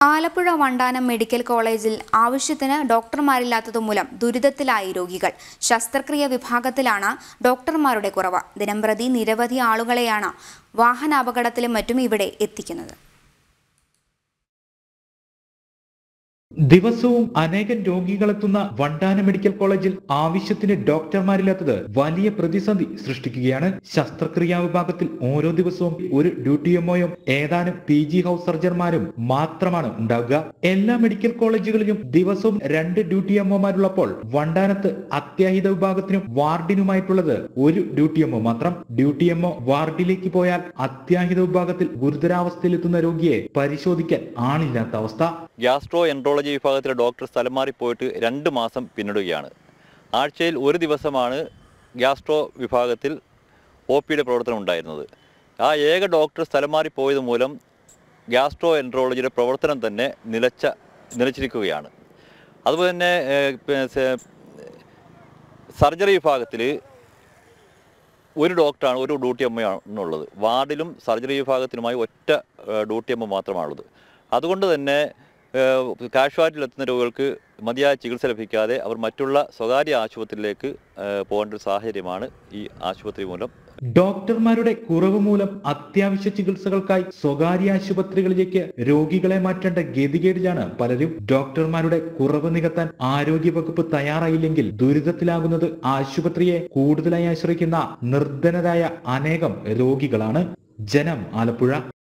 Alappuzha Vandanam medical കോളേജിൽ ആവശ്യത്തിന് ഡോക്ടർമാരില്ലാത്തതുമൂലം ദുരിതത്തിലായി രോഗികൾ ശസ്ത്രക്രിയ വിഭാഗത്തിലാണ് ഡോക്ടർമാരുടെ കുറവ് ദിനംപ്രതി നിരവധി ആളുകളെയാണ് വാഹനാപകടത്തിലും മറ്റും ഇവിടെ എത്തിക്കുന്നത് ദിവസവും അനേകം രോഗികളെത്തുന്ന വണ്ടാന മെഡിക്കൽ കോളേജിൽ ആവശ്യത്തിന് ഡോക്ടർമാരില്ലാത്തത് വലിയ പ്രതിസന്ധി സൃഷ്ടിക്കുകയാണ് ശസ്ത്രക്രിയാ വിഭാഗത്തിൽ ഓരോ ദിവസവും ഒരു ഡ്യൂട്ടി എംഒയും ഏതാനും പി ജി ഹൗസ് സർജന്മാരും മാത്രമാണ് ഉണ്ടാവുക എല്ലാ മെഡിക്കൽ കോളേജുകളിലും ദിവസവും രണ്ട് ഡ്യൂട്ടി എംഒമാരുള്ളപ്പോൾ വണ്ടാനത്ത് അത്യാഹിത വിഭാഗത്തിനും വാർഡിനുമായിട്ടുള്ളത് ഒരു ഡ്യൂട്ടി എംഒ മാത്രം ഡ്യൂട്ടി എംഒ വാർഡിലേക്ക് പോയാൽ അത്യാഹിത വിഭാഗത്തിൽ ഗുരുതരാവസ്ഥയിലെത്തുന്ന രോഗിയെ പരിശോധിക്കാൻ ആളില്ലാത്ത അവസ്ഥ ഗ്യാസ്ട്രോ എൻട്രോളജി വിഭാഗത്തിലെ ഡോക്ടർ സ്ഥലം മാറിപ്പോയിട്ട് രണ്ട് മാസം പിന്നിടുകയാണ് ആഴ്ചയിൽ ഒരു ദിവസമാണ് ഗ്യാസ്ട്രോ വിഭാഗത്തിൽ ഒ പിയുടെ പ്രവർത്തനം ഉണ്ടായിരുന്നത് ആ ഏക ഡോക്ടർ സ്ഥലം മാറിപ്പോയത് മൂലം ഗ്യാസ്ട്രോ എൻട്രോളജിയുടെ പ്രവർത്തനം തന്നെ നിലച്ച നിലച്ചിരിക്കുകയാണ് അതുപോലെ തന്നെ ഏഹ്, പി- സെ- സർജറി വിഭാഗത്തിൽ ഒരു ഡോക്ടറാണ് ഒരു ഡ്യൂട്ടി അമ്മയാണുള്ളത് വാർഡിലും സർജറി വിഭാഗത്തിനുമായി ഒറ്റ ഏഹ്, ഡ്യൂട്ടി അമ്മ മാത്രമാണുള്ളത് അതുകൊണ്ട് തന്നെ കാഷ്വാലിറ്റിയിൽ എത്തുന്ന രോഗികൾക്ക് മതിയായ ചികിത്സ ലഭിക്കാതെ അവർ മറ്റുള്ള സ്വകാര്യ ആശുപത്രിയിലേക്ക് ഏഹ്, പോകേണ്ട ഒരു സാഹചര്യമാണ് ഈ ആശുപത്രി മൂലം ഡോക്ടർമാരുടെ കുറവ് മൂലം അത്യാവശ്യ ചികിത്സകൾക്കായി സ്വകാര്യ ആശുപത്രികളിലേക്ക് രോഗികളെ മാറ്റേണ്ട ഗതികേടിലാണ് പലരും ഡോക്ടർമാരുടെ കുറവ് നികത്താൻ ആരോഗ്യവകുപ്പ് തയ്യാറായില്ലെങ്കിൽ ദുരിതത്തിലാകുന്നത് ആശുപത്രിയെ കൂടുതലായി ആശ്രയിക്കുന്ന നിർധനരായ അനേകം രോഗികളാണ് ജനം ആലപ്പുഴ